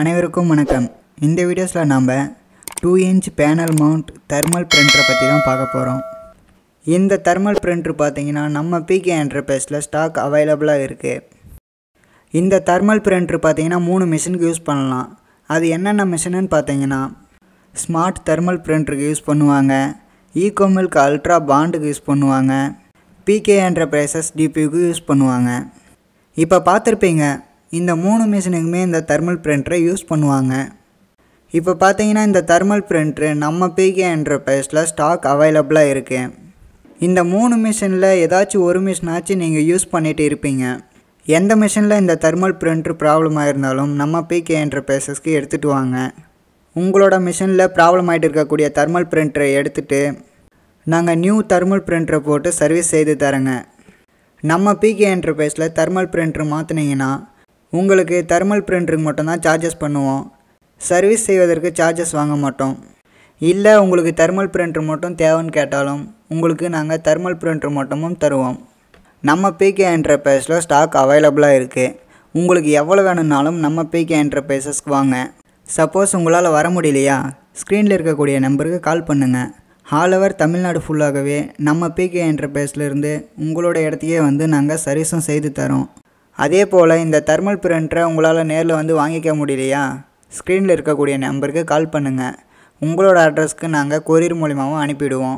அனைவருக்கும் வணக்கம் இந்த வீடியோஸில் நாம் two inch panel mount thermal பிரிண்டரை பற்றி தான் பார்க்க போகிறோம் இந்த தெர்மல் பிரிண்டர் பார்த்தீங்கன்னா நம்ம பிகே என்டர்பிரைஸில் ஸ்டாக் அவைலபிளாக இருக்குது இந்த தெர்மல் பிரிண்டர் பார்த்தீங்கன்னா மூணு மிஷினுக்கு யூஸ் பண்ணலாம் அது என்னென்ன மிஷினுன்னு பார்த்தீங்கன்னா ஸ்மார்ட் தெர்மல் பிரிண்டருக்கு யூஸ் பண்ணுவாங்க ஈகோமில்க் அல்ட்ரா பாண்டுக்கு யூஸ் பண்ணுவாங்க பிகே என்டர்பிரைசஸ் டிபியூக்கு யூஸ் பண்ணுவாங்க இப்போ பார்த்துருப்பீங்க இந்த மூணு மிஷினுக்குமே இந்த தெர்மல் பிரிண்டரை யூஸ் பண்ணுவாங்க இப்போ பார்த்தீங்கன்னா இந்த தெர்மல் பிரிண்டரு நம்ம பிகே என்டர்பிரைஸில் ஸ்டாக் அவைலபிளாக இருக்குது இந்த மூணு மிஷினில் ஏதாச்சும் ஒரு மிஷினாச்சும் நீங்கள் யூஸ் பண்ணிட்டு இருப்பீங்க எந்த மிஷினில் இந்த தெர்மல் பிரிண்டர் ப்ராப்ளமாக இருந்தாலும் நம்ம பிகே என்டர்பிரைசஸ்க்கு எடுத்துகிட்டு வாங்க உங்களோட மிஷினில் ப்ராப்ளம் ஆகிட்டு இருக்கக்கூடிய தெர்மல் பிரிண்டரை எடுத்துகிட்டு நாங்கள் நியூ தெர்மல் பிரிண்டரை போட்டு சர்வீஸ் செய்து தரேங்க நம்ம பிகே என்டர்பிரைஸில் தெர்மல் பிரிண்டர் மாற்றினீங்கன்னா உங்களுக்கு தெர்மல் பிரிண்டருக்கு மட்டும்தான் சார்ஜஸ் பண்ணுவோம் சர்வீஸ் செய்வதற்கு சார்ஜஸ் வாங்க மாட்டோம் இல்லை உங்களுக்கு தெர்மல் பிரிண்டர் மட்டும் தேவைன்னு கேட்டாலும் உங்களுக்கு நாங்கள் தெர்மல் பிரிண்டர் மட்டுமும் தருவோம் நம்ம பிகே என்டர்பிரைஸில் ஸ்டாக் அவைலபிளாக இருக்குது உங்களுக்கு எவ்வளோ வேணும்னாலும் நம்ம பிகே என்டர்பிரைசஸ்க்கு வாங்க சப்போஸ் உங்களால் வர முடியலையா ஸ்க்ரீனில் இருக்கக்கூடிய நம்பருக்கு கால் பண்ணுங்கள் ஆல் ஓவர் தமிழ்நாடு ஃபுல்லாகவே நம்ம பிகே என்டர்பிரைஸ்லேருந்து உங்களோட இடத்துக்கே வந்து நாங்கள் சர்வீஸும் செய்து தரோம் அதே போல் இந்த தெர்மல் பிரிண்டரை உங்களால் நேரில் வந்து வாங்கிக்க முடியலையா ஸ்க்ரீனில் இருக்கக்கூடிய நம்பருக்கு கால் பண்ணுங்கள் உங்களோட அட்ரஸ்க்கு நாங்கள் கொரியர் மூலிமாவும் அனுப்பிடுவோம்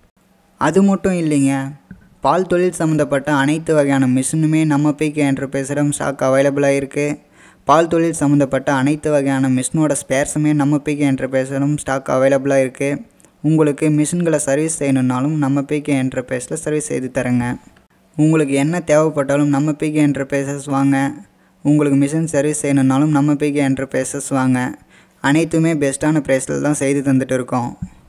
அது மட்டும் இல்லைங்க பால் தொழில் சம்மந்தப்பட்ட அனைத்து வகையான மிஷினுமே நம்ம பிகே என்டர்பிரைஸிடம் ஸ்டாக் அவைலபிளாக இருக்குது பால் தொழில் சம்மந்தப்பட்ட அனைத்து வகையான மிஷினோட ஸ்பேர்ஸுமே நம்ம பிகே என்டர்பிரைஸிடம் ஸ்டாக் அவைலபிளாக இருக்குது உங்களுக்கு மிஷின்களை சர்வீஸ் செய்யணுன்னாலும் நம்ம பிகே என்டர்பிரைஸில் சர்வீஸ் செய்து தரேங்க உங்களுக்கு என்ன தேவைப்பட்டாலும் நம்ம பிகே என்டர்பிரைசஸ் வாங்க உங்களுக்கு மிஷின் சர்வீஸ் செய்யணுன்னாலும் நம்ம பிகே என்டர்பிரைசஸ் வாங்க அனைத்துமே பெஸ்ட்டான ப்ரைஸில் தான் செய்து தந்துட்டு இருக்கோம்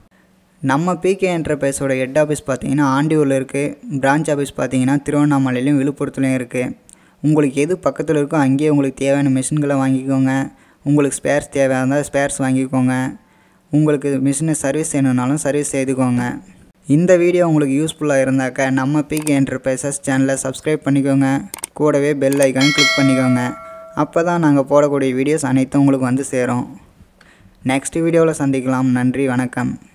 நம்ம பிகே என்டர்பிரைஸோட ஹெட் ஆஃபீஸ் பார்த்தீங்கன்னா ஆண்டியூரில் இருக்குது பிரான்ச் ஆஃபீஸ் பார்த்தீங்கன்னா திருவண்ணாமலையிலையும் விழுப்புரத்துலையும் இருக்குது உங்களுக்கு எது பக்கத்தில் இருக்கோ அங்கேயே உங்களுக்கு தேவையான மிஷின்களை வாங்கிக்கோங்க உங்களுக்கு ஸ்பேர்ஸ் தேவையாக இருந்தால் ஸ்பேர்ஸ் வாங்கிக்கோங்க உங்களுக்கு மிஷினை சர்வீஸ் செய்யணுன்னாலும் சர்வீஸ் செய்துக்கோங்க இந்த வீடியோ உங்களுக்கு யூஸ்ஃபுல்லாக இருந்தாக்க நம்ம பிகே என்டர்பிரைசஸ் சேனலை சப்ஸ்கிரைப் பண்ணிக்கோங்க கூடவே பெல் ஐக்கான் கிளிக் பண்ணிக்கோங்க அப்போ தான் நாங்கள் போடக்கூடிய வீடியோஸ் அனைத்தும் உங்களுக்கு வந்து சேரும் நெக்ஸ்ட் வீடியோவில் சந்திக்கலாம் நன்றி வணக்கம்